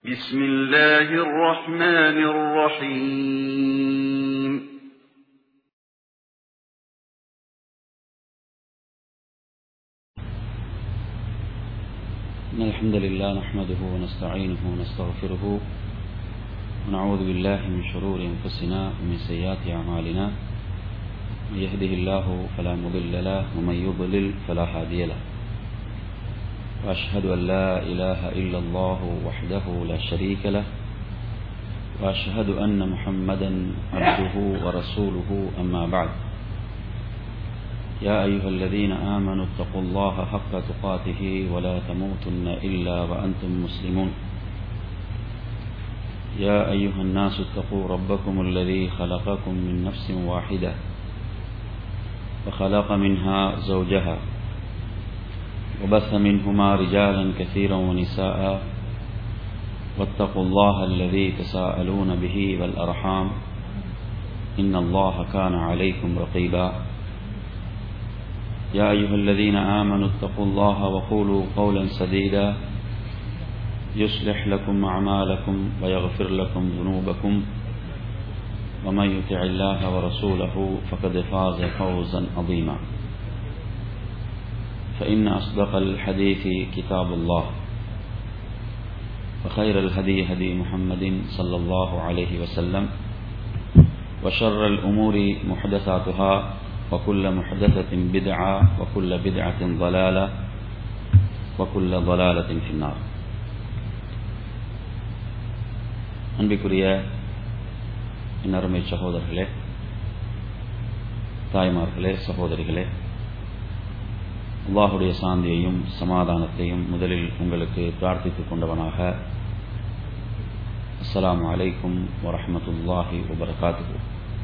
بسم الله الرحمن الرحيم إن الحمد لله نحمده ونستعينه ونستغفره ونعوذ بالله من شرور أنفسنا ومن سيئات أعمالنا من يهده الله فلا مضل له ومن يضلل فلا هادي له وأشهد أن لا إله إلا الله وحده لا شريك له وأشهد أن محمدا عبده ورسوله أما بعد يا أيها الذين آمنوا اتقوا الله حق تقاته ولا تموتن إلا وأنتم مسلمون يا أيها الناس اتقوا ربكم الذي خلقكم من نفس واحدة وخلق منها زوجها وبث منهما رجالا كثيرا ونساء واتقوا الله الذي تساءلون به والأرحام إن الله كان عليكم رقيبا يا أيها الذين آمنوا اتقوا الله وقولوا قولا سديدا يصلح لكم أعمالكم ويغفر لكم ذنوبكم ومن يطع الله ورسوله فقد فاز فوزا عظيما فإن أصدق الحديث كتاب الله وخير الهدي هدي محمد صلى الله عليه وسلم وشر الأمور محدثاتها وكل محدثة بدعة وكل بدعة ضلالة وكل ضلالة في النار அன்பிற்குரிய அருமை சகோதரர்களே தாய்மார்களே சகோதரிகளே அல்லாஹுடைய சாந்தியையும் சமாதானத்தையும் முதலில் உங்களுக்கு பிரார்த்தித்துக் கொண்டவனாக அஸ்லாம் அலைக்கும் வரமத்துல்லாஹி வபரகாத்து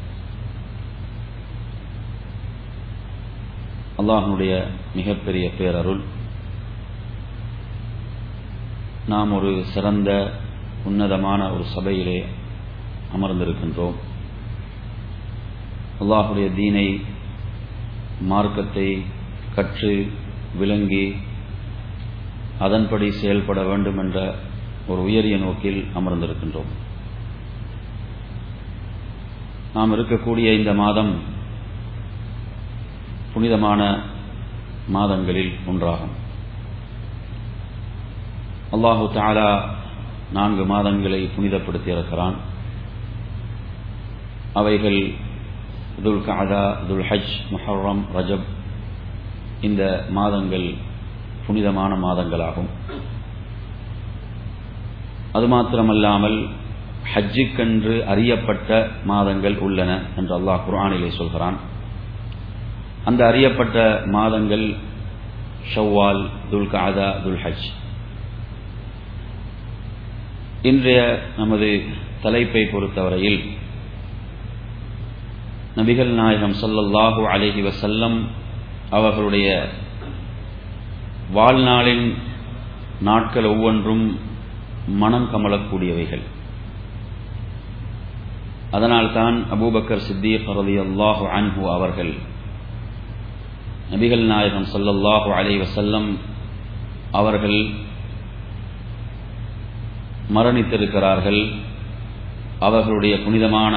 அல்லாஹனுடைய மிகப்பெரிய பேரருள் நாம் ஒரு சிறந்த உன்னதமான ஒரு சபையிலே அமர்ந்திருக்கின்றோம் அல்லாஹுடைய தீனை மார்க்கத்தை கற்று விளங்கி அதன்படி செயல்பட வேண்டும் என்ற ஒரு உயரிய நோக்கில் அமர்ந்திருக்கின்றோம் நாம் இருக்கக்கூடிய இந்த மாதம் புனிதமான மாதங்களில் ஒன்றாகும் அல்லாஹு தாலா நான்கு மாதங்களை புனிதப்படுத்தி இருக்கிறான் அவைகள் துல் காதா துல் ஹஜ் முஹர்ரம் ரஜப் இந்த மாதங்கள் புனிதமான மாதங்களாகும் அது மாத்திரமல்லாமல் ஹஜ்ஜுக்கென்று அறியப்பட்ட மாதங்கள் உள்ளன என்று அல்லாஹ் குர்ஆனிலே சொல்கிறான் அந்த அறியப்பட்ட மாதங்கள் ஷவ்வால் துல் காதா துல் ஹஜ் இன்றைய நமது தலைப்பை பொறுத்தவரையில் நபிகள் நாயகம் சல்லல்லாஹு அலஹி வசல்லம் அவர்களுடைய வாழ்நாளின் நாட்கள் ஒவ்வொன்றும் மனம் கமலக்கூடியவைகள் அதனால்தான் அபூபக்கர் சித்தீக் ரதி அல்லாஹு அன்ஹு அவர்கள் நபிகள் நாயகம் சல்லல்லாஹு அலை வசல்லம் அவர்கள் மரணித்திருக்கிறார்கள் அவர்களுடைய புனிதமான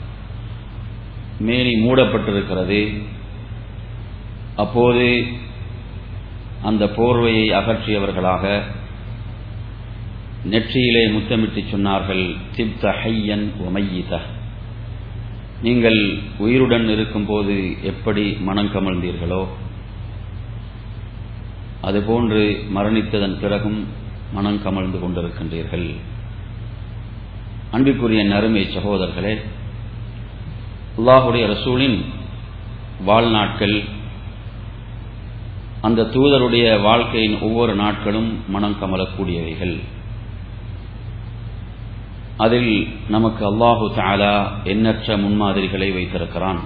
மேனி மூடப்பட்டிருக்கிறது அப்போது அந்த போர்வையை அகற்றியவர்களாக நெற்றியிலே முத்தமிட்டு சொன்னார்கள் திப்த ஹையன் ஒமையித நீங்கள் உயிருடன் இருக்கும்போது எப்படி மனம் கமழ்ந்தீர்களோ அதுபோன்று மரணித்ததன் பிறகும் மனம் கமழ்ந்து கொண்டிருக்கின்றீர்கள் அன்பிற்குரிய நறுமை சகோதரர்களே அல்லாஹுடைய ரசூலின் வாழ்நாட்கள் அந்த தூதருடைய வாழ்க்கையின் ஒவ்வொரு நாட்களும் மனம் கமலக்கூடியவைகள் அதில் நமக்கு அல்லாஹு தாலா எண்ணற்ற முன்மாதிரிகளை வைத்திருக்கிறான்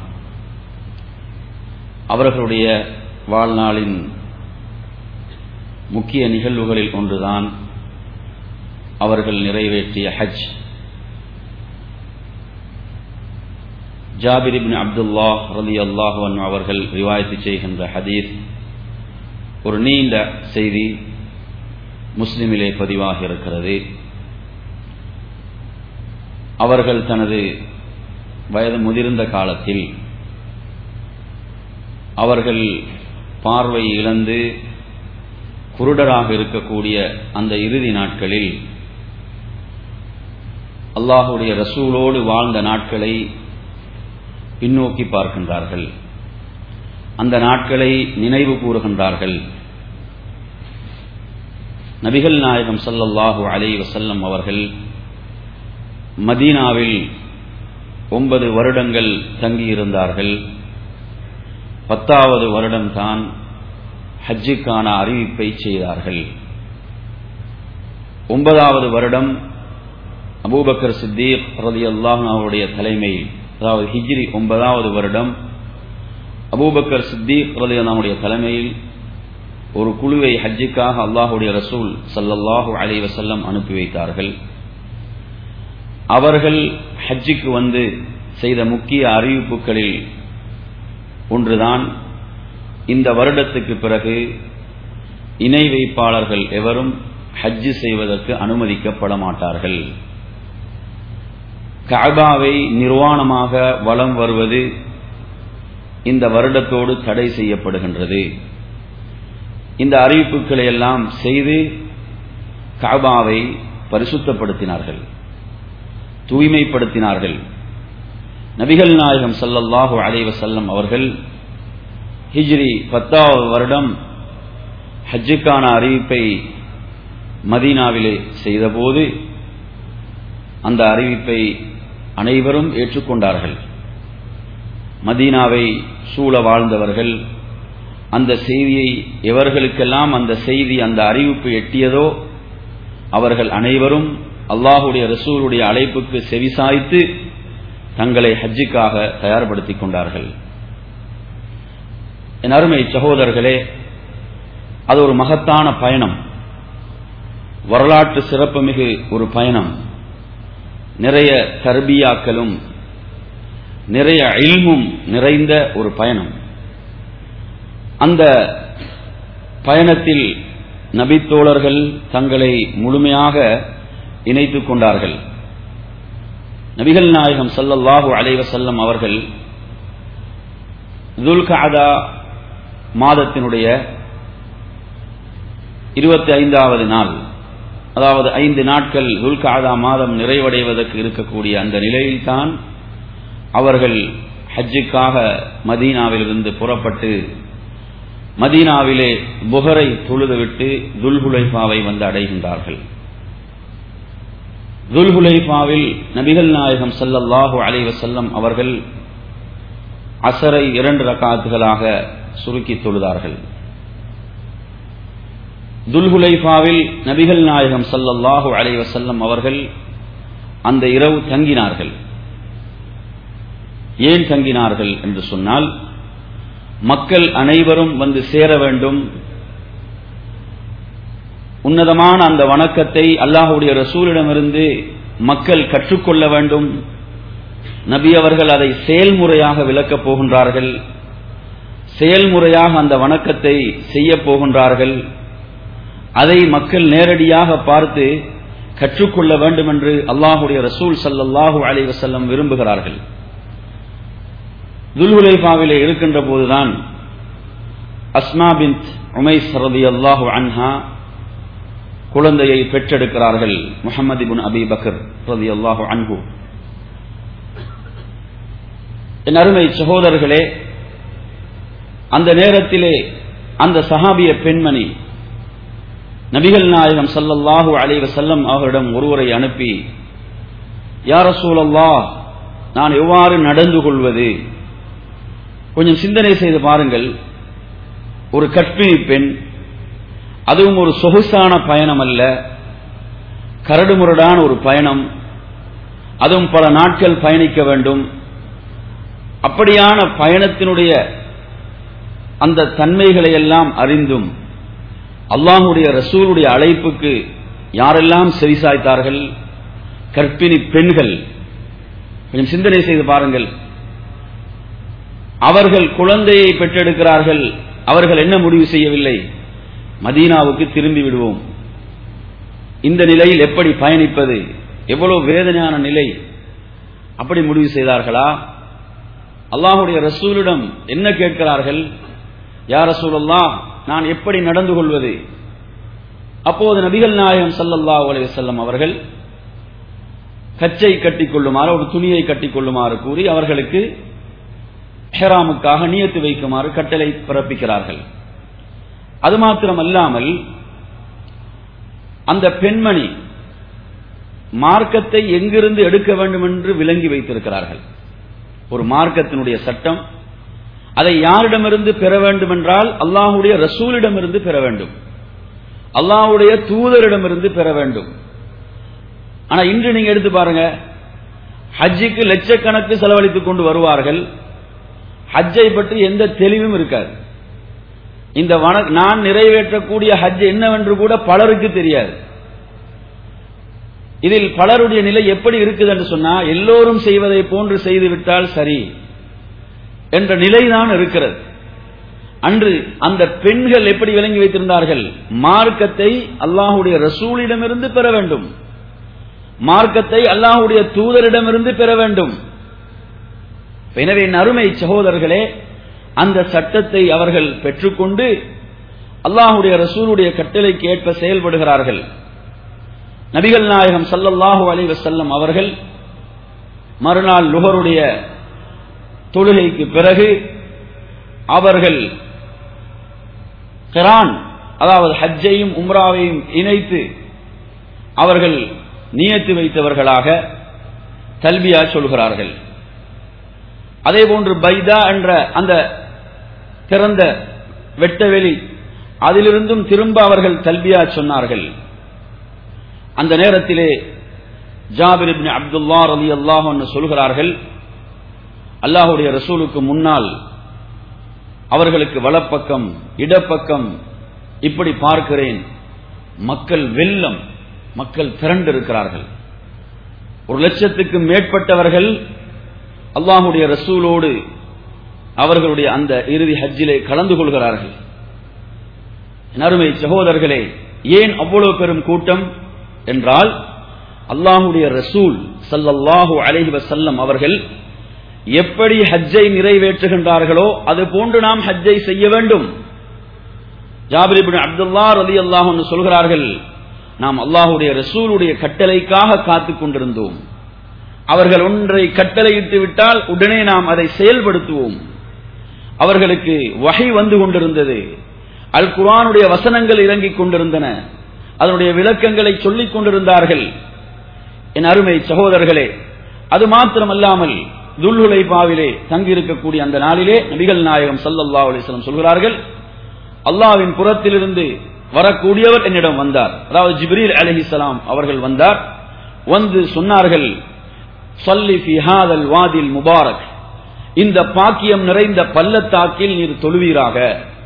அவர்களுடைய வாழ்நாளின் முக்கிய நிகழ்வுகளில் ஒன்றுதான் அவர்கள் நிறைவேற்றிய ஹஜ் ஜாபிர் இபின் அப்துல்லா ரலி அல்லாஹன் அவர்கள் ரிவாயத்து செய்கின்ற ஹதீஸ் ஒரு நீண்ட செய்தி முஸ்லிமிலே பதிவாக இருக்கிறது அவர்கள் தனது வயது முதிர்ந்த காலத்தில் அவர்கள் பார்வை இழந்து குருடராக இருக்கக்கூடிய அந்த இறுதி நாட்களில் அல்லாஹுடைய ரசூலோடு வாழ்ந்த நாட்களை பின்னோக்கி பார்க்கின்றார்கள் அந்த நாட்களை நினைவு கூறுகின்றார்கள் நபிகள் நாயகம் சல்லல்லாஹு அலை வசல்லம் அவர்கள் மதீனாவில் ஒன்பது வருடங்கள் தங்கியிருந்தார்கள் பத்தாவது வருடம்தான் ஹஜ்ஜுக்கான அறிவிப்பை செய்தார்கள் ஒன்பதாவது வருடம் அபூபக்கர் சித்தீக் ரதி அல்லாஹுடைய தலைமையில் அதாவது ஹிஜ்ரி ஒன்பதாவது வருடம் அபூபக்கர் சித்தீக் ரதி அல்லாவுடைய தலைமையில் ஒரு குழுவை ஹஜ்ஜுக்காக அல்லாஹுடைய ரசூல் சல்லல்லாஹு அலி வசல்லம் அனுப்பி வைத்தார்கள் அவர்கள் ஹஜ்ஜுக்கு வந்து செய்த முக்கிய அறிவிப்புகளில் ஒன்றுதான் இந்த வருடத்துக்கு பிறகு இணை வைப்பாளர்கள் எவரும் ஹஜ்ஜு செய்வதற்கு அனுமதிக்கப்பட மாட்டார்கள் கபாவை நிர்வாணமாக வலம் வருவது இந்த வருடத்தோடு தடை செய்யப்படுகின்றது இந்த அறிவிப்புகளை எல்லாம் செய்து கபாவை பரிசுத்தப்படுத்தினார்கள் தூய்மைப்படுத்தினார்கள் நபிகள் நாயகம் சல்லல்லாஹு அலைவசல்லம் அவர்கள் ஹிஜ்ரி பத்தாவது வருடம் ஹஜ்ஜுக்கான அறிவிப்பை மதீனாவிலே செய்தபோது அந்த அறிவிப்பை அனைவரும் ஏற்றுக்கொண்டார்கள் மதீனாவை சூழ வாழ்ந்தவர்கள் அந்த செய்தியை எவர்களுக்கெல்லாம் அந்த செய்தி அந்த அறிவிப்பு எட்டியதோ அவர்கள் அனைவரும் அல்லாஹுடைய ரசூலுடைய அழைப்புக்கு செவிசாய்த்து தங்களை ஹஜ்ஜுக்காக தயார்படுத்திக் கொண்டார்கள் என் அருமை சகோதரர்களே அது ஒரு மகத்தான பயணம் வரலாற்று சிறப்புமிகு ஒரு பயணம் நிறைய தர்பியாக்களும் நிறைய இல்மும் நிறைந்த ஒரு பயணம் அந்த பயணத்தில் நபித்தோழர்கள் தங்களை முழுமையாக இணைத்துக் கொண்டார்கள் நபிகள் நாயகம் சல்லல்லாஹு அலைவசல்லம் அவர்கள் துல்காதா மாதத்தினுடைய இருபத்தி ஐந்தாவது நாள் அதாவது ஐந்து நாட்கள் துல்காதா மாதம் நிறைவடைவதற்கு இருக்கக்கூடிய அந்த நிலையில்தான் அவர்கள் ஹஜ்ஜுக்காக மதீனாவிலிருந்து புறப்பட்டு மதீனாவிலே புகரை தொழுதுவிட்டு துல்ஹுலைஃபாவை வந்து அடைகின்றார்கள் துல்ஹுலைஃபாவில் நபிகள் நாயகம் சல்லல்லாஹு அலைவசல்லம் அவர்கள் அசரை இரண்டு ரக்காத்துகளாக சுருக்கி தொழுதார்கள் துல்ஹுலைஃபாவில் நபிகள் நாயகம் சல்லல்லாஹு அலைவசல்லம் அவர்கள் அந்த இரவு தங்கினார்கள் ஏன் தங்கினார்கள் என்று சொன்னால் மக்கள் அனைவரும் வந்து சேர வேண்டும் உன்னதமான அந்த வணக்கத்தை அல்லாஹுடைய ரசூலிடமிருந்து மக்கள் கற்றுக்கொள்ள வேண்டும் நபி அவர்கள் அதை செயல்முறையாக விளக்கப் போகின்றார்கள் செயல்முறையாக அந்த வணக்கத்தை செய்ய போகின்றார்கள் அதை மக்கள் நேரடியாக பார்த்து கற்றுக்கொள்ள வேண்டும் என்று அல்லாஹுடைய ரசூல் சல்லல்லாஹு அலி வசல்லம் விரும்புகிறார்கள் துல்ஹுலைஃபாவிலே இருக்கின்ற போதுதான் அஸ்மா பின் உமைஸ் ரதி அல்லாஹு அன்ஹா குழந்தையை பெற்றெடுக்கிறார்கள் முகமது பின் அபி பக்கர் ரதி அல்லாஹு அன்ஹு என் அருமை சகோதரர்களே அந்த நேரத்திலே அந்த சஹாபிய பெண்மணி நபிகள் நாயகம் சல்லல்லாஹு அலைவ செல்லம் அவர்களிடம் ஒருவரை அனுப்பி யார சூழல்லா நான் எவ்வாறு நடந்து கொள்வது கொஞ்சம் சிந்தனை செய்து பாருங்கள் ஒரு கற்பிணி பெண் அதுவும் ஒரு சொகுசான பயணம் அல்ல கரடுமுரடான ஒரு பயணம் அதுவும் பல நாட்கள் பயணிக்க வேண்டும் அப்படியான பயணத்தினுடைய அந்த தன்மைகளை எல்லாம் அறிந்தும் அல்லாஹுடைய ரசூலுடைய அழைப்புக்கு யாரெல்லாம் செவிசாய்த்தார்கள் கற்பிணி பெண்கள் கொஞ்சம் சிந்தனை செய்து பாருங்கள் அவர்கள் குழந்தையை பெற்றெடுக்கிறார்கள் அவர்கள் என்ன முடிவு செய்யவில்லை மதீனாவுக்கு திரும்பி விடுவோம் இந்த நிலையில் எப்படி பயணிப்பது எவ்வளவு வேதனையான நிலை அப்படி முடிவு செய்தார்களா அல்லாஹுடைய ரசூலிடம் என்ன கேட்கிறார்கள் யார் ரசூலல்லா நான் எப்படி நடந்து கொள்வது அப்போது நபிகள் நாயகம் சல்லல்லாஹு அலைஹி வஸல்லம் அவர்கள் கச்சை கட்டிக்கொள்ளுமாறு ஒரு துணியை கட்டிக்கொள்ளுமாறு கூறி அவர்களுக்கு ஹெராமுக்காக நியத்து வைக்குமாறு கட்டளை பிறப்பிக்கிறார்கள் அது மாத்திரமல்லாமல் அந்த பெண்மணி மார்க்கத்தை எங்கிருந்து எடுக்க வேண்டும் என்று விளங்கி வைத்திருக்கிறார்கள் ஒரு மார்க்கத்தினுடைய சட்டம் அதை யாரிடமிருந்து பெற வேண்டும் என்றால் அல்லாஹுடைய ரசூலிடமிருந்து பெற வேண்டும் அல்லாஹுடைய தூதரிடமிருந்து பெற வேண்டும் ஆனா இன்று நீங்க எடுத்து பாருங்க ஹஜ்ஜுக்கு லட்சக்கணக்கு செலவழித்துக் கொண்டு வருவார்கள் ஹஜ்ஜை பற்றி எந்த தெளிவும் இருக்காது இந்த வன நான் நிறைவேற்றக்கூடிய ஹஜ் என்னவென்று கூட பலருக்கு தெரியாது இதில் பலருடைய நிலை எப்படி இருக்குது என்று சொன்னா எல்லோரும் செய்வதை போன்று செய்துவிட்டால் சரி என்ற நிலைதான் இருக்கிறது அன்று அந்த பெண்கள் எப்படி விளங்கி வைத்திருந்தார்கள் மார்க்கத்தை அல்லாஹுடைய ரசூலிடமிருந்து பெற வேண்டும் மார்க்கத்தை அல்லாஹுடைய தூதரிடமிருந்து பெற வேண்டும் எனவே என் அருமை சகோதரர்களே அந்த சட்டத்தை அவர்கள் பெற்றுக்கொண்டு அல்லாஹுடைய ரசூலுடைய கட்டளைக்கு ஏற்ப செயல்படுகிறார்கள் நபிகள் நாயகம் சல்லல்லாஹு அலி வசல்லம் அவர்கள் மறுநாள் லுகருடைய தொழுகைக்கு பிறகு அவர்கள் கிரான் அதாவது ஹஜ்ஜையும் உம்ராவையும் இணைத்து அவர்கள் நியத்து வைத்தவர்களாக தல்பியா சொல்கிறார்கள் அதே போன்று பைதா என்ற அந்த திறந்த வெட்டவெளி அதிலிருந்தும் திரும்ப அவர்கள் தல்பியா சொன்னார்கள் அந்த நேரத்திலே ஜாபிர் இப்னு அப்துல்லா ரலி அல்லாஹ் சொல்கிறார்கள் அல்லாஹுடைய ரசூலுக்கு முன்னால் அவர்களுக்கு வலப்பக்கம் இடப்பக்கம் இப்படி பார்க்கிறேன் மக்கள் வெள்ளம் மக்கள் திரண்டிருக்கிறார்கள் ஒரு லட்சத்துக்கு மேற்பட்டவர்கள் அல்லாஹுடைய ரசூலோடு அவர்களுடைய அந்த இறுதி ஹஜ்ஜிலே கலந்து கொள்கிறார்கள் நறுமை சகோதரர்களே ஏன் அவ்வளவு பெரும் கூட்டம் என்றால் அல்லாஹுடைய ரசூல் சல்லல்லாஹு அலைஹி வசல்லம் அவர்கள் எப்படி ஹஜ்ஜை நிறைவேற்றுகின்றார்களோ அது போன்று நாம் ஹஜ்ஜை செய்ய வேண்டும் ஜாபிரிபின் அப்துல்லா ரதி அல்லாஹ் சொல்கிறார்கள் நாம் அல்லாஹுடைய ரசூலுடைய கட்டளைக்காக காத்துக் கொண்டிருந்தோம் அவர்கள் ஒன்றை கட்டளையிட்டு விட்டால் உடனே நாம் அதை செயல்படுத்துவோம் அவர்களுக்கு வகை வந்து கொண்டிருந்தது அல் குரானுடைய வசனங்கள் இறங்கிக் கொண்டிருந்தன அதனுடைய விளக்கங்களை சொல்லிக் கொண்டிருந்தார்கள் என் அருமை சகோதரர்களே அது மாத்திரமல்லாமல் துல்ஹுலை பாவிலே தங்கியிருக்கக்கூடிய அந்த நாளிலே நபிகள் நாயகம் சல்லல்லா அலிஸ்லம் சொல்கிறார்கள் அல்லாவின் புறத்திலிருந்து வரக்கூடியவர் என்னிடம் வந்தார் அதாவது ஜிப்ரீல் அலிஹிசலாம் அவர்கள் வந்தார் வந்து சொன்னார்கள் சொல்லி ஃபிஹாதல் வாதில் முபாரக் இந்த பாக்கியம் நிறைந்த பள்ளத்தாக்கில் நீர் தொழுவீராக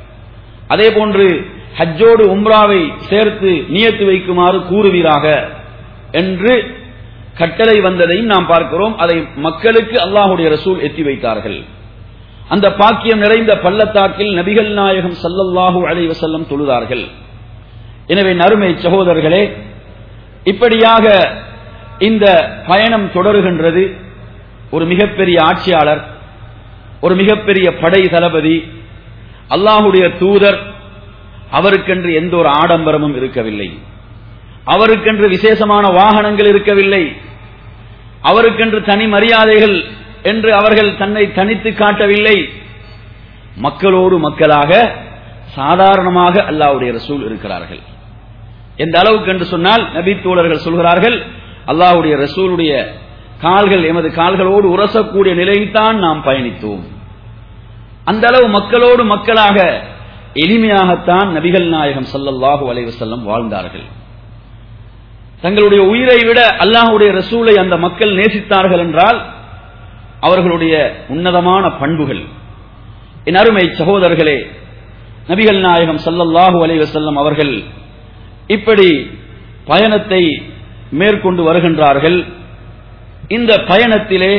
அதே போன்று ஹஜ்ஜோடு உம்ராவை சேர்த்து நியத்து வைக்குமாறு கூறுவீராக என்று கட்டளை வந்ததையும் நாம் பார்க்கிறோம் அதை மக்களுக்கு அல்லாஹுடைய ரசூல் எத்தி வைத்தார்கள் அந்த பாக்கியம் நிறைந்த பள்ளத்தாக்கில் நபிகள் நாயகம் சல்லல்லாஹூ அலை வசல்லம் தொழுதார்கள் எனவே நறுமை சகோதரர்களே இப்படியாக இந்த பயணம் தொடருகின்றது ஒரு மிகப்பெரிய ஆட்சியாளர் ஒரு மிகப்பெரிய படை தளபதி அல்லாஹுடைய தூதர் அவருக்கென்று எந்த ஒரு ஆடம்பரமும் இருக்கவில்லை அவருக்கென்று விசேஷமான வாகனங்கள் இருக்கவில்லை அவருக்கென்று தனி மரியாதைகள் என்று அவர்கள் தன்னை தனித்து காட்டவில்லை மக்களோடு மக்களாக சாதாரணமாக அல்லாவுடைய ரசூல் இருக்கிறார்கள் எந்த அளவுக்கு என்று சொன்னால் நபி தோழர்கள் சொல்கிறார்கள் அல்லாவுடைய ரசூலுடைய கால்கள் எமது கால்களோடு உரசக்கூடிய நிலையில்தான் நாம் பயணித்தோம் அந்த அளவு மக்களோடு மக்களாக எளிமையாகத்தான் நபிகள் நாயகம் சல்லல்லாஹு அலைவசல்லம் வாழ்ந்தார்கள் தங்களுடைய உயிரை விட அல்லாஹுடைய ரசூலை அந்த மக்கள் நேசித்தார்கள் என்றால் அவர்களுடைய உன்னதமான பண்புகள் என் அருமை சகோதரர்களே நபிகள் நாயகம் சல்லல்லாஹு அலைவசல்லம் அவர்கள் இப்படி பயணத்தை மேற்கொண்டு வருகின்றார்கள் இந்த பயணத்திலே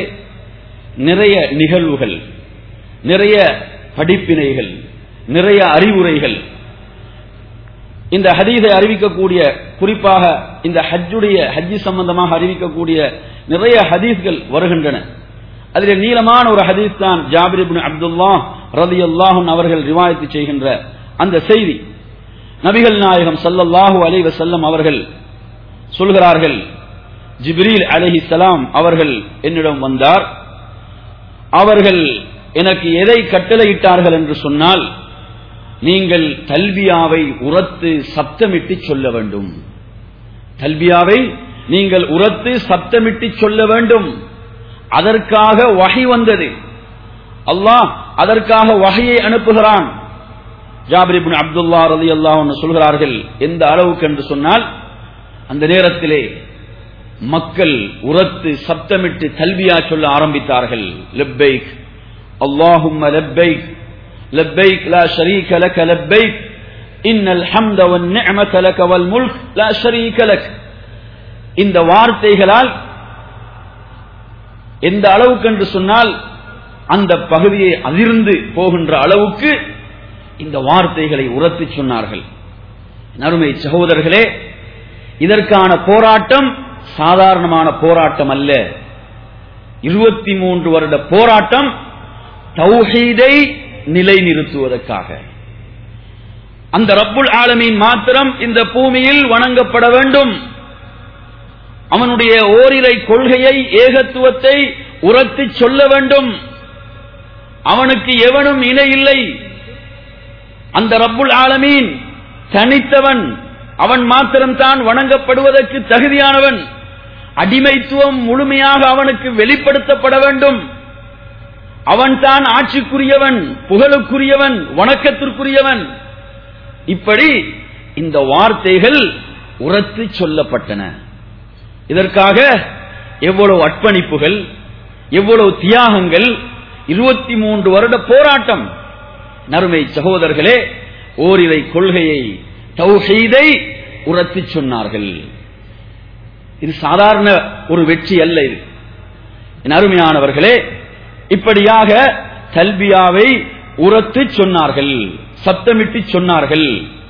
நிறைய நிகழ்வுகள் நிறைய படிப்பினைகள் நிறைய அறிவுரைகள் இந்த ஹதீஸை அறிவிக்கக்கூடிய குறிப்பாக இந்த ஹஜ்ஜுடைய ஹஜ்ஜி சம்பந்தமாக அறிவிக்கக்கூடிய நிறைய ஹதீஸ்கள் வருகின்றன அதில் நீளமான ஒரு ஹதீஸ் தான் ஜாபிர் இப்னு அப்துல்லா ரலியல்லாஹு அவர்கள் ரிவாயத்து செய்கின்ற அந்த செய்தி நபிகள் நாயகம் ஸல்லல்லாஹு அலைஹி வஸல்லம் அவர்கள் சொல்கிறார்கள் ஜிப்ரீல் அலைஹிஸ்ஸலாம் அவர்கள் என்னிடம் வந்தார் அவர்கள் எனக்கு எதை கட்டளையிட்டார்கள் என்று சொன்னால் நீங்கள் தல்பியாவை உரத்து சப்தமிட்டு சொல்ல வேண்டும் தல்பியாவை நீங்கள் உரத்து சப்தமிட்டு சொல்ல வேண்டும் அதற்காக வகை வந்தது அல்லாஹ் அதற்காக வகையை அனுப்புகிறான் ஜாபிர் இப்னு அப்துல்லா ரதி அல்லாஹ் சொல்கிறார்கள் எந்த அளவுக்கு என்று சொன்னால் அந்த நேரத்திலே மக்கள் உரத்து சப்தமிட்டு தல்வியா சொல்ல ஆரம்பித்தார்கள் லெப்பைக் அல்லாஹும்ம லெப்பைக் லெப்பைக் லா ஷரீக லக லெப்பைக் இன்னல் ஹம்த வன் நிஅமத லக வல் முல்க் லா ஷரீக லக் இந்த வார்த்தைகளால் எந்த அளவுக்கு என்று சொன்னால் அந்த பகுதியை அதிர்ந்து போகின்ற அளவுக்கு இந்த வார்த்தைகளை உரத்து சொன்னார்கள் நறுமை சகோதரர்களே இதற்கான போராட்டம் சாதாரணமான போராட்டம் அல்ல இருபத்தி மூன்று வருட போராட்டம் தௌஹீதை நிலைநிறுத்துவதற்காக அந்த ரப்புல் ஆலமீன் மாத்திரம் இந்த பூமியில் வணங்கப்பட வேண்டும் அவனுடைய ஓரிரை கொள்கையை ஏகத்துவத்தை உரத்து சொல்ல வேண்டும் அவனுக்கு எவனும் இணை இல்லை அந்த ரப்புல் ஆலமீன் தனித்தவன் அவன் மாத்திரம்தான் வணங்கப்படுவதற்கு தகுதியானவன் அடிமைத்துவம் முழுமையாக அவனுக்கு வெளிப்படுத்தப்பட வேண்டும் அவன்தான் ஆட்சிக்குரியவன் புகழுக்குரியவன் வணக்கத்திற்குரியவன் இப்படி இந்த வார்த்தைகள் உரத்து சொல்லப்பட்டன இதற்காக எவ்வளவு அர்ப்பணிப்புகள் எவ்வளவு தியாகங்கள் இருபத்தி மூன்று வருட போராட்டம் நறுமை சகோதரர்களே ஓரிரை கொள்கையை தௌஹீதை உரத்து சொன்னார்கள் இது சாதாரண ஒரு வெற்றி அல்ல இது என் அருமையானவர்களே இப்படியாக தல்பியாவை உரத்து சொன்னார்கள் சத்தமிட்டு சொன்னார்கள்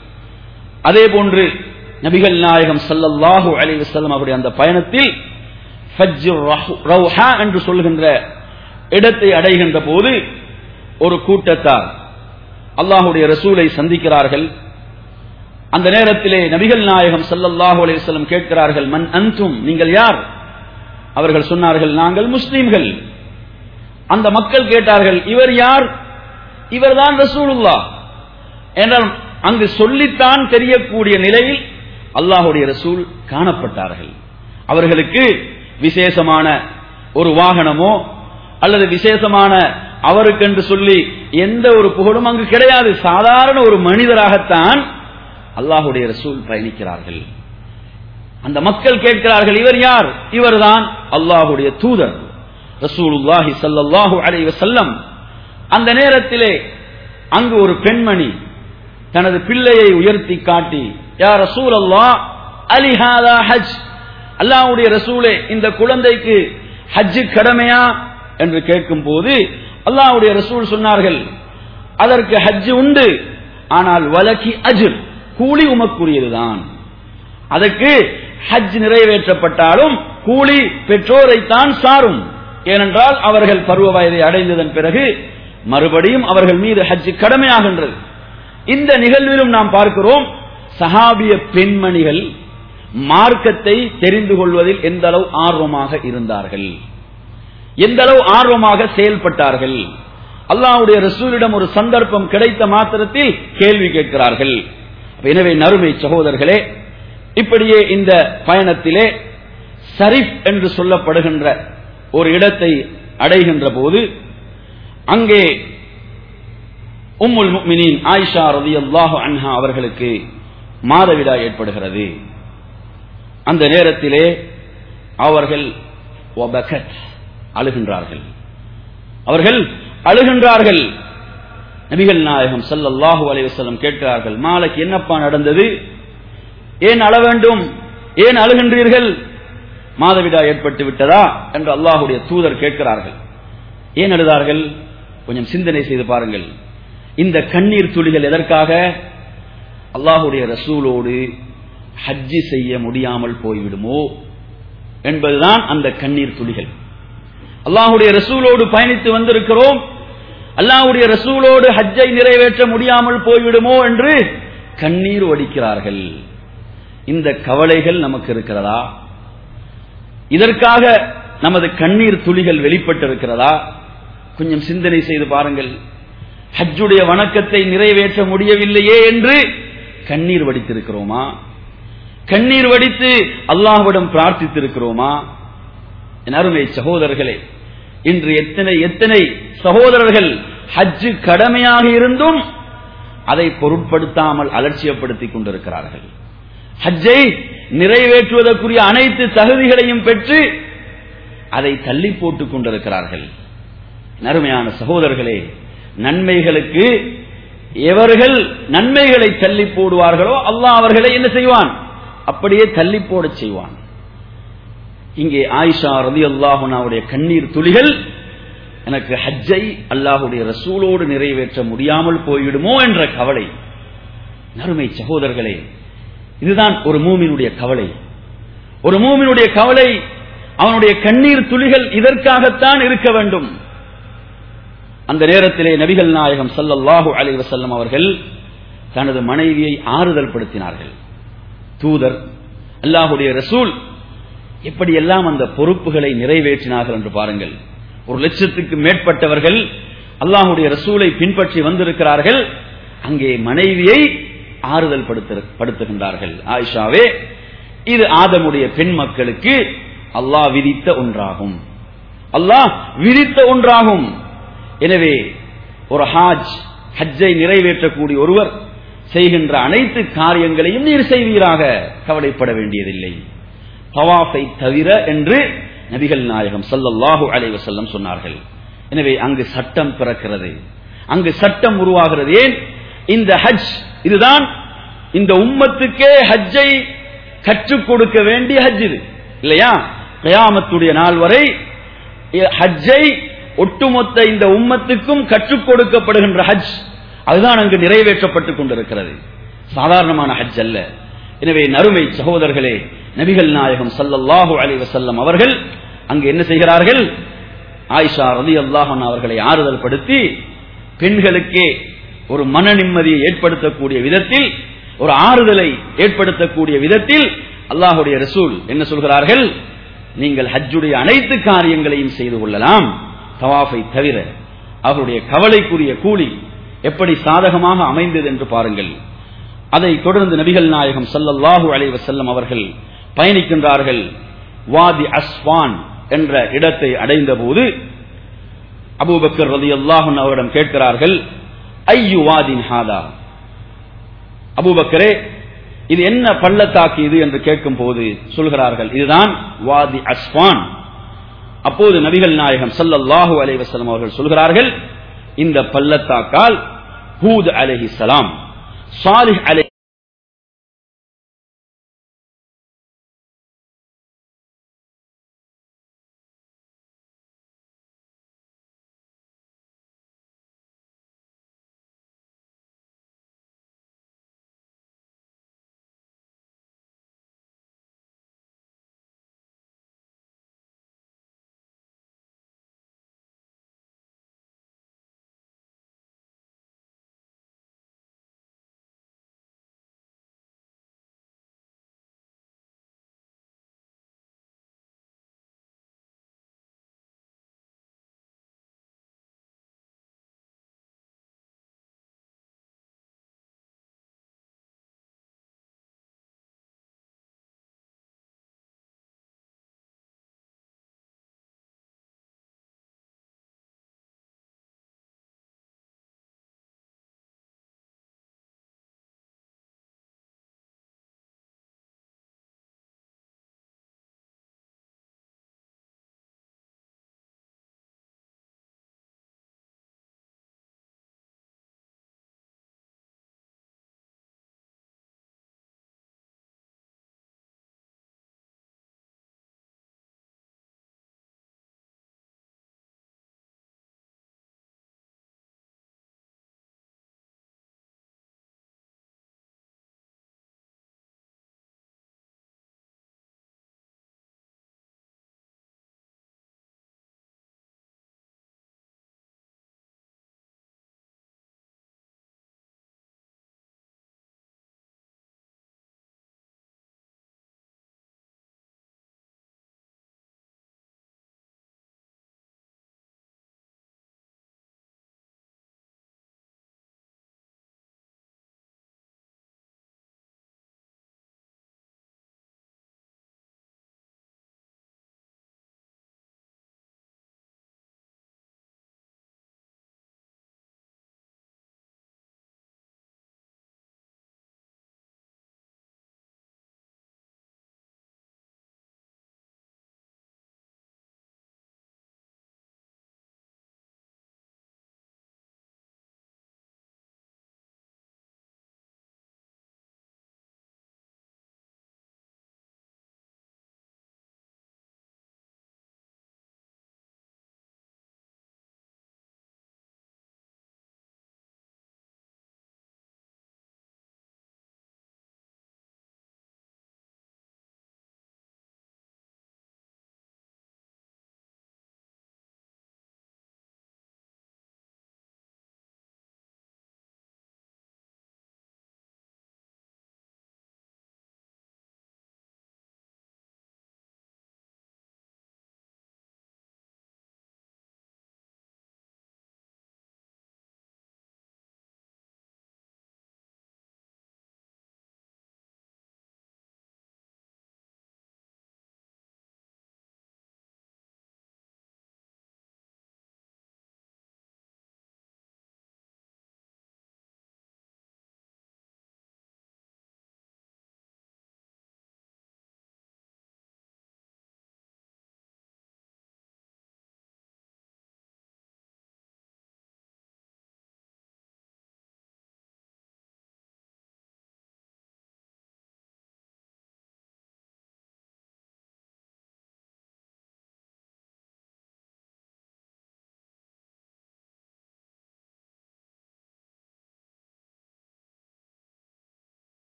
அதே போன்று நபிகள் நாயகம் சல்லல்லாஹு அலைஹி வஸல்லம் அவருடைய அந்த பயணத்தில் ஃபஜ்ஜுர் ரௌஹா என்று சொல்கின்ற இடத்தை அடைகின்ற போது ஒரு கூட்டத்தார் அல்லாஹுடைய ரசூலை சந்திக்கிறார்கள் அந்த நேரத்திலே நபிகள் நாயகம் சல்லல்லாஹு அலைஹி வஸல்லம் கேட்கிறார்கள் மன் அன்தும் நீங்கள் யார் அவர்கள் சொன்னார்கள் நாங்கள் முஸ்லீம்கள் அந்த மக்கள் கேட்டார்கள் இவர் யார் இவர்தான் ரசூலுல்லா என்றால் அங்கு சொல்லித்தான் தெரியக்கூடிய நிலையில் அல்லாஹுடைய ரசூல் காணப்பட்டார்கள் அவர்களுக்கு விசேஷமான ஒரு வாகனமோ அல்லது விசேஷமான அவருக்கென்று சொல்லி எந்த ஒரு புகழும் அங்கு கிடையாது சாதாரண ஒரு மனிதராகத்தான் அல்லாஹுடைய ரசூல் பயணிக்கிறார்கள் அந்த மக்கள் கேட்கிறார்கள் இவர் யார் இவர்தான் அல்லாஹுடைய தூதர் ரசூலுல்லாஹி ஸல்லல்லாஹு அலைஹி வஸல்லம் அந்த நேரத்திலே அங்கு ஒரு பெண்மணி தனது பிள்ளையை உயர்த்தி காட்டி யா ரசூல் அல்லாஹ் அலி ஹாதா ஹஜ் அல்லாஹ்வுடைய ரசூலே இந்த குழந்தைக்கு ஹஜ் கடமையா என்று கேட்கும் போது அல்லாஹ்வுடைய ரசூல் சொன்னார்கள் அதற்கு ஹஜ் உண்டு ஆனால் வலக்கி அஜுர் கூலி உமக்குரியதுதான் அதற்கு ஹஜ் நிறைவேற்றப்பட்டாலும் கூலி பெற்றோரைத்தான் சாரும் ஏனென்றால் அவர்கள் பருவ வயதை அடைந்ததன் பிறகு மறுபடியும் அவர்கள் மீது ஹஜ் கடமையாகின்றது இந்த நிகழ்விலும் நாம் பார்க்கிறோம் சஹாபிய பெண்மணிகள் மார்க்கத்தை தெரிந்து கொள்வதில் எந்த அளவு ஆர்வமாக இருந்தார்கள் எந்த அளவு ஆர்வமாக செயல்பட்டார்கள் அல்லாஹ்வுடைய ரசூலிடம் ஒரு சந்தர்ப்பம் கிடைத்த மாத்திரத்தில் கேள்வி கேட்கிறார்கள் எனவே நறுமை சகோதரர்களே இப்படியே இந்த பயணத்திலே சரிஃப் என்று சொல்லப்படுகின்ற ஒரு இடத்தை அடைகின்ற போது அங்கே உம்முல் முக்மினின் ஆயிஷா ரலியல்லாஹு அன்ஹா அவர்களுக்கு மாதவிடா ஏற்படுகிறது அந்த நேரத்திலே அவர்கள் ஒபகத் அழுகின்றார்கள் அவர்கள் அழுகின்றார்கள் நபிகள் நாயகம் ஸல்லல்லாஹு அலைஹி வஸல்லம் கேட்கிறார்கள் மாலைக்கு என்னப்பா நடந்தது ஏன் அழ வேண்டும் ஏன் அழுகின்றீர்கள் மாதவிடா ஏற்பட்டு விட்டதா என்று அல்லாஹுடைய தூதர் கேட்கிறார்கள் ஏன் அழுதார்கள் கொஞ்சம் சிந்தனை செய்து பாருங்கள் இந்த கண்ணீர் துளிகள் எதற்காக அல்லாஹுடைய ரசூலோடு ஹஜ்ஜி செய்ய முடியாமல் போய்விடுமோ என்பதுதான் அந்த கண்ணீர் துளிகள் அல்லாஹுடைய ரசூலோடு பயணித்து வந்திருக்கிறோம் அல்லாஹுடைய ரசூலோடு ஹஜ்ஜை நிறைவேற்ற முடியாமல் போய்விடுமோ என்று கண்ணீர் வடிக்கிறார்கள் இந்த கவலைகள் நமக்கு இருக்கிறதா இதற்காக நமது கண்ணீர் துளிகள் வெளிப்பட்டிருக்கிறதா கொஞ்சம் சிந்தனை செய்து பாருங்கள் ஹஜ்ஜுடைய வணக்கத்தை நிறைவேற்ற முடியவில்லையே என்று கண்ணீர் வடித்திருக்கிறோமா கண்ணீர் வடித்து அல்லாஹ்விடம் பிரார்த்தித்திருக்கிறோமா என் அருமை சகோதரர்களே இன்று எத்தனை எத்தனை சகோதரர்கள் ஹஜ்ஜு கடமையாக இருந்தும் அதை பொருட்படுத்தாமல் அலட்சியப்படுத்திக் கொண்டிருக்கிறார்கள் ஹஜ்ஜை நிறைவேற்றுவதற்குரிய அனைத்து தகுதிகளையும் பெற்று அதை தள்ளி போட்டுக் கொண்டிருக்கிறார்கள் நறுமையான சகோதரர்களே நன்மைகளுக்கு எவர்கள் நன்மைகளை தள்ளி போடுவார்களோ அல்லாஹ் அவர்களை என்ன செய்வான் அப்படியே தள்ளி போடச் செய்வான் இங்கே ஆயிஷா ரதி அல்லாஹுனாவுடைய கண்ணீர் துளிகள் எனக்கு ஹஜ்ஜை அல்லாஹுடைய ரசூலோடு நிறைவேற்ற முடியாமல் போய்விடுமோ என்ற கவலை நறுமை சகோதரர்களே இதுதான் ஒரு மூமினுடைய கவலை ஒரு மூமினுடைய கவலை அவனுடைய கண்ணீர் துளிகள் இதற்காகத்தான் இருக்க வேண்டும் அந்த நேரத்திலே நபிகள் நாயகம் சல்லல்லாஹு அலைஹி வஸல்லம் அவர்கள் தனது மனைவியை ஆறுதல் படுத்தினார்கள் தூதர் அல்லாஹுடைய ரசூல் எப்படியெல்லாம் அந்த பொறுப்புகளை நிறைவேற்றினார்கள் என்று பாருங்கள் ஒரு லட்சத்துக்கு மேற்பட்டவர்கள் அல்லாஹுடைய ரசூலை பின்பற்றி வந்திருக்கிறார்கள் அங்கே மனைவியை ஆறுதல் படுத்து- படுத்துகின்றார்கள் ஆயிஷாவே இது ஆதமுடைய பெண் மக்களுக்கு அல்லாஹ் விதித்த ஒன்றாகும் அல்லாஹ் விதித்த ஒன்றாகும் எனவே ஒரு ஹாஜ் ஹஜ்ஜை நிறைவேற்றக்கூடிய ஒருவர் செய்கின்ற அனைத்து காரியங்களையும் நீர் செய்வீராக கவலைப்பட வேண்டியதில்லை தவாஃபை தவிர என்று நபிகள் நாயகம் ஸல்லல்லாஹு அலைஹி வஸல்லம் சொன்னார்கள் எனவே அங்கு சட்டம் பிறக்கிறது அங்கு சட்டம் உருவாகிறது ஏன் இந்த ஹஜ் இதுதான் இந்த உம்மத்துக்கே ஹஜ்ஜை கற்றுக் கொடுக்க வேண்டிய ஹஜ் இது இல்லையா கயாமத்துடைய நாள் வரை இ- ஹஜ்ஜை ஒட்டுமொத்த இந்த உம்மத்துக்கும் கற்றுக் கொடுக்கப்படுகின்ற ஹஜ் அதுதான் அங்கு நிறைவேற்றப்பட்டுக் கொண்டிருக்கிறது சாதாரணமான ஹஜ் அல்ல எனவே நறுமை சகோதரர்களே நபிகள் நாயகம் ஸல்லல்லாஹு அலைஹி வஸல்லம் அவர்கள் அங்கு என்ன செய்கிறார்கள் ஆயிஷா ரலியல்லாஹு அன்ஹா அவர்களை ஆறுதல் படுத்தி பெண்களுக்கே ஒரு மன நிம்மதியை ஏற்படுத்தக்கூடிய விதத்தில் ஒரு ஆறுதலை ஏற்படுத்தக்கூடிய விதத்தில் அல்லாஹுடைய ரசூல் என்ன சொல்கிறார்கள் நீங்கள் ஹஜ்ஜுடைய அனைத்து காரியங்களையும் செய்து கொள்ளலாம் தவாஃபை தவிர அவருடைய கவலைக்குரிய கூலி எப்படி சாதகமாக அமைந்தது என்று பாருங்கள் அதை தொடர்ந்து நபிகள் நாயகம் ஸல்லல்லாஹு அலைஹி வஸல்லம் அவர்கள் பயணிக்கின்றார்கள் வாதி அஸ்வான் என்ற இடத்தை அடைந்த போது அபூபக்கர் ரலியல்லாஹு அன்ஹு அவரிடம் கேட்கிறார்கள் ஐயு வாதின் ஹாதா அபூபக்கரே இது என்ன பள்ளத்தாக்கு இது என்று கேட்கும் போது சொல்கிறார்கள் இதுதான் வாதி அஸ்வான் அப்போது நபிகள் நாயகம் ஸல்லல்லாஹு அலைஹி வஸல்லம் அவர்கள் சொல்கிறார்கள் இந்த பள்ளத்தாக்கால் ஹூத் அலைஹிஸ்ஸலாம் சாலிஹ் அலை